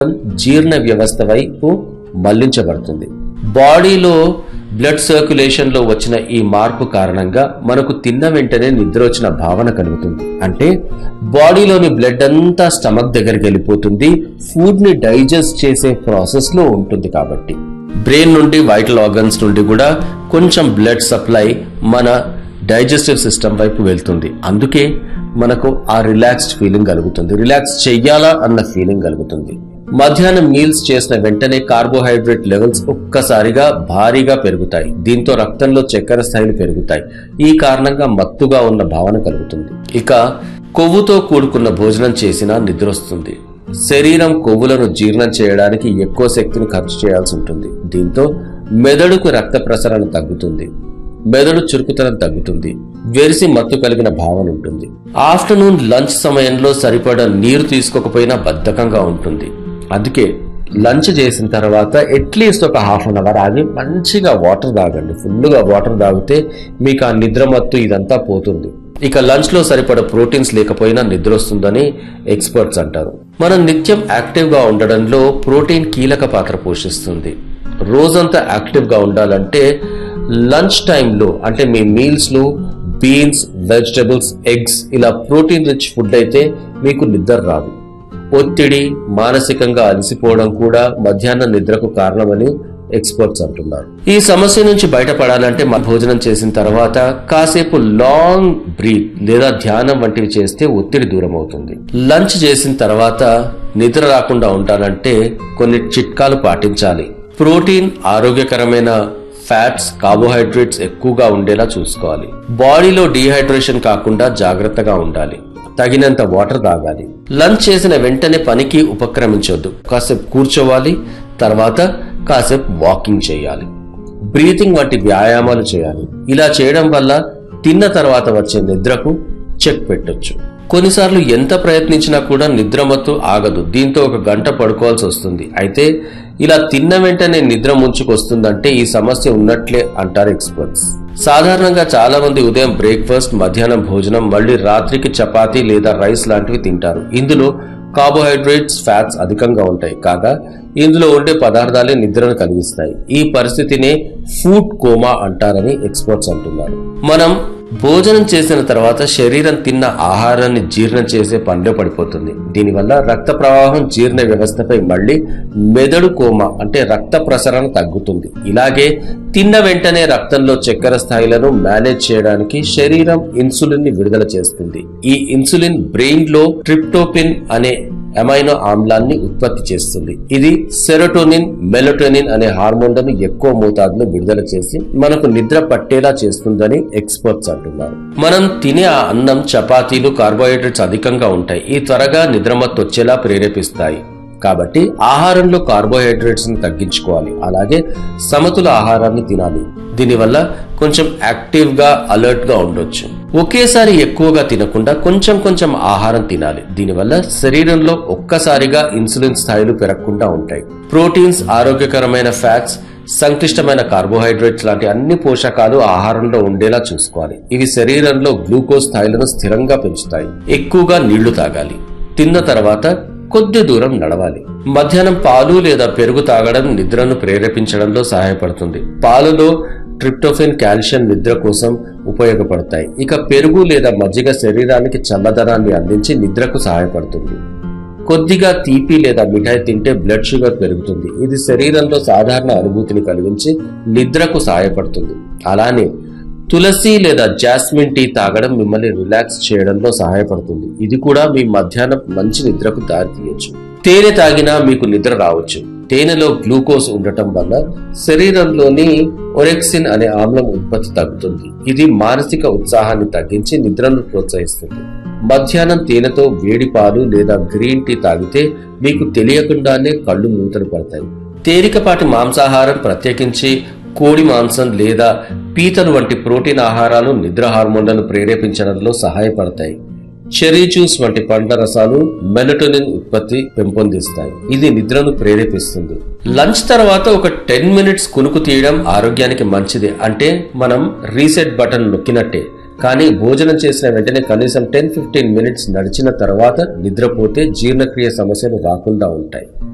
జీర్ణ వ్యవస్థ వైపు మళ్లించబడుతుంది బాడీలో బ్లడ్ సర్క్యులేషన్ లో వచ్చిన ఈ మార్పు కారణంగా మనకు తిన్న వెంటనే నిద్ర వచ్చిన భావన కలుగుతుంది అంటే బాడీలోని బ్లడ్ అంతా స్టమక్ దగ్గరికి వెళ్ళిపోతుంది ఫుడ్ ని డైజెస్ట్ చేసే ప్రాసెస్ లో ఉంటుంది కాబట్టి బ్రెయిన్ నుండి వైటల్ ఆర్గన్స్ నుండి కూడా కొంచెం బ్లడ్ సప్లై మన డైజెస్టివ్ సిస్టమ్ వైపు వెళ్తుంది అందుకే మనకు ఆ రిలాక్స్డ్ ఫీలింగ్ కలుగుతుంది రిలాక్స్ చెయ్యాలా అన్న ఫీలింగ్ కలుగుతుంది మధ్యాహ్నం మీల్స్ చేసిన వెంటనే కార్బోహైడ్రేట్ లెవెల్స్ ఒక్కసారిగా భారీగా పెరుగుతాయి దీంతో రక్తంలో చక్కెర స్థాయిలు పెరుగుతాయి ఈ కారణంగా మత్తుగా ఉన్న భావన కలుగుతుంది ఇక కొవ్వుతో కూడుకున్న భోజనం చేసినా నిద్రొస్తుంది శరీరం కొవ్వులను జీర్ణం చేయడానికి ఎక్కువ శక్తిని ఖర్చు చేయాల్సి ఉంటుంది దీంతో మెదడుకు రక్త ప్రసరణ తగ్గుతుంది మెదడు చురుకుతనం తగ్గుతుంది వెరిసి మత్తు కలిగిన భావన ఉంటుంది ఆఫ్టర్నూన్ లంచ్ సమయంలో సరిపడా నీరు తీసుకోకపోయినా బద్ధకంగా ఉంటుంది అందుకే లంచ్ చేసిన తర్వాత అట్లీస్ట్ ఒక హాఫ్ అన్ అవర్ ఆగి మంచిగా వాటర్ తాగండి ఫుల్గా వాటర్ తాగితే మీకు ఆ నిద్ర మత్తు ఇదంతా పోతుంది ఇక లంచ్ లో సరిపడ ప్రోటీన్స్ లేకపోయినా నిద్ర వస్తుందని ఎక్స్పర్ట్స్ అంటారు మనం నిత్యం యాక్టివ్ గా ఉండడంలో ప్రోటీన్ కీలక పాత్ర పోషిస్తుంది రోజంతా యాక్టివ్ గా ఉండాలంటే లంచ్ టైంలో అంటే మీ మీల్స్ లో బీన్స్ వెజిటబుల్స్ ఎగ్స్ ఇలా ప్రోటీన్ రిచ్ ఫుడ్ అయితే మీకు నిద్ర రాదు ఒత్తిడి మానసికంగా అలసిపోవడం కూడా మధ్యాహ్నం నిద్రకు కారణమని ఎక్స్పర్ట్స్ అంటున్నారు ఈ సమస్య నుంచి బయటపడాలంటే మన భోజనం చేసిన తర్వాత కాసేపు లాంగ్ బ్రీత్ లేదా ధ్యానం వంటివి చేస్తే ఒత్తిడి దూరం అవుతుంది లంచ్ చేసిన తర్వాత నిద్ర రాకుండా ఉండాలంటే కొన్ని చిట్కాలు పాటించాలి ప్రోటీన్ ఆరోగ్యకరమైన ఫ్యాట్స్ కార్బోహైడ్రేట్స్ ఎక్కువగా ఉండేలా చూసుకోవాలి బాడీలో డీహైడ్రేషన్ కాకుండా జాగ్రత్తగా ఉండాలి తగినంత వాటర్ తాగాలి లంచ్ చేసిన వెంటనే పనికి ఉపక్రమించొద్దు కాసేపు కూర్చోవాలి తర్వాత కాసేపు వాకింగ్ చేయాలి బ్రీతింగ్ వంటి వ్యాయామాలు చేయాలి ఇలా చేయడం వల్ల తిన్న తర్వాత వచ్చే నిద్రకు చెక్ పెట్టొచ్చు కొన్నిసార్లు ఎంత ప్రయత్నించినా కూడా నిద్రమత్తు ఆగదు దీంతో ఒక గంట పడుకోవాల్సి వస్తుంది అయితే ఇలా తిన్న వెంటనే నిద్ర ముంచుకొస్తుందంటే ఈ సమస్య ఉన్నట్లే అంటారు ఎక్స్పర్ట్స్ సాధారణంగా చాలా మంది ఉదయం బ్రేక్ఫాస్ట్ మధ్యాహ్నం భోజనం మళ్ళీ రాత్రికి చపాతీ లేదా రైస్ లాంటివి తింటారు ఇందులో కార్బోహైడ్రేట్స్ ఫ్యాట్స్ అధికంగా ఉంటాయి కాగా ఇందులో ఉండే పదార్థాలే నిద్రను కలిగిస్తాయి ఈ పరిస్థితినే ఫుడ్ కోమా అంటారని ఎక్స్పర్ట్స్ అంటున్నారు మనం భోజనం చేసిన తర్వాత శరీరం తిన్న ఆహారాన్ని జీర్ణం చేసే పనిలో పడిపోతుంది దీనివల్ల రక్త ప్రవాహం జీర్ణ వ్యవస్థపై మళ్ళీ మెదడు కోమ అంటే రక్త ప్రసరణ తగ్గుతుంది ఇలాగే తిన్న వెంటనే రక్తంలో చక్కెర స్థాయిలను మేనేజ్ చేయడానికి శరీరం ఇన్సులిన్ ని విడుదల చేస్తుంది ఈ ఇన్సులిన్ బ్రెయిన్ లో ట్రిప్టోపిన్ అనే అమైనో ఆమ్లాన్ని ఉత్పత్తి చేస్తుంది ఇది సెరోటోనిన్ మెలటోనిన్ అనే హార్మోన్లను ఎక్కువ మోతాదులో విడుదల చేసి మనకు నిద్ర పట్టేలా చేస్తుందని ఎక్స్పర్ట్స్ అంటున్నారు మనం తినే ఆ అన్నం చపాతీలు కార్బోహైడ్రేట్స్ అధికంగా ఉంటాయి ఈ త్వరగా నిద్రమత్తు వచ్చేలా ప్రేరేపిస్తాయి కాబట్టి ఆహారంలో కార్బోహైడ్రేట్స్ ని తగ్గించుకోవాలి అలాగే సమతుల ఆహారాన్ని తినాలి దీనివల్ల కొంచెం యాక్టివ్ గా అలర్ట్ గా ఉండొచ్చు ఒకేసారి ఎక్కువగా తినకుండా కొంచెం కొంచెం ఆహారం తినాలి దీనివల్ల శరీరంలో ఒక్కసారిగా ఇన్సులిన్ స్థాయిలు పెరగకుండా ఉంటాయి ప్రోటీన్స్ ఆరోగ్యకరమైన ఫ్యాట్స్ సంక్లిష్టమైన కార్బోహైడ్రేట్స్ లాంటి అన్ని పోషకాలు ఆహారంలో ఉండేలా చూసుకోవాలి ఇవి శరీరంలో గ్లూకోజ్ స్థాయిలను స్థిరంగా పెంచుతాయి ఎక్కువగా నీళ్లు తాగాలి తిన్న తర్వాత కొద్ది దూరం నడవాలి మధ్యాహ్నం పాలు లేదా పెరుగు తాగడం నిద్రను ప్రేరేపించడంలో సహాయపడుతుంది పాలులో ట్రిప్టోఫెన్ కాల్షియం నిద్ర కోసం ఉపయోగపడతాయి ఇక పెరుగు లేదా మజ్జిగ శరీరానికి చల్లదనాన్ని అందించి నిద్రకు సహాయపడుతుంది కొద్దిగా తీపి లేదా మిఠాయి తింటే బ్లడ్ షుగర్ పెరుగుతుంది ఇది శరీరంలో సాధారణ అనుభూతిని కలిగించి నిద్రకు సహాయపడుతుంది అలానే తులసి లేదా జాస్మిన్ టీ తాగడం మిమ్మల్ని రిలాక్స్ చేయడంలో సహాయపడుతుంది ఇది కూడా మీ మధ్యాహ్నం మంచి నిద్రకు దారితీయచ్చు తేనె తాగినా మీకు నిద్ర రావచ్చు తేనెలో గ్లూకోజ్ ఉండటం వల్ల శరీరంలోని ఒరెక్సిన్ అనే ఆమ్లం ఉత్పత్తి తగ్గుతుంది ఇది మానసిక ఉత్సాహాన్ని తగ్గించి నిద్రను ప్రోత్సహిస్తుంది మధ్యాహ్నం తేనెతో వేడి పాలు లేదా గ్రీన్ టీ తాగితే మీకు తెలియకుండానే కళ్ళు మూతలు పడతాయి తేలికపాటి మాంసాహారం ప్రత్యేకించి కోడి మాంసం లేదా పీతలు వంటి ప్రోటీన్ ఆహారాలు నిద్ర హార్మోన్లను ప్రేరేపించడంలో సహాయపడతాయి చెరీ జ్యూస్ వంటి పండ్ల రసాలు మెలటోనిన్ ఉత్పత్తి పెంపొందిస్తాయి ఇది నిద్రను ప్రేరేపిస్తుంది లంచ్ తర్వాత ఒక టెన్ మినిట్స్ కునుకు తీయడం ఆరోగ్యానికి మంచిది అంటే మనం రీసెట్ బటన్ నొక్కినట్టే కానీ భోజనం చేసిన వెంటనే కనీసం టెన్ ఫిఫ్టీన్ మినిట్స్ నడిచిన తర్వాత నిద్రపోతే జీర్ణక్రియ సమస్యలు రాకుండా ఉంటాయి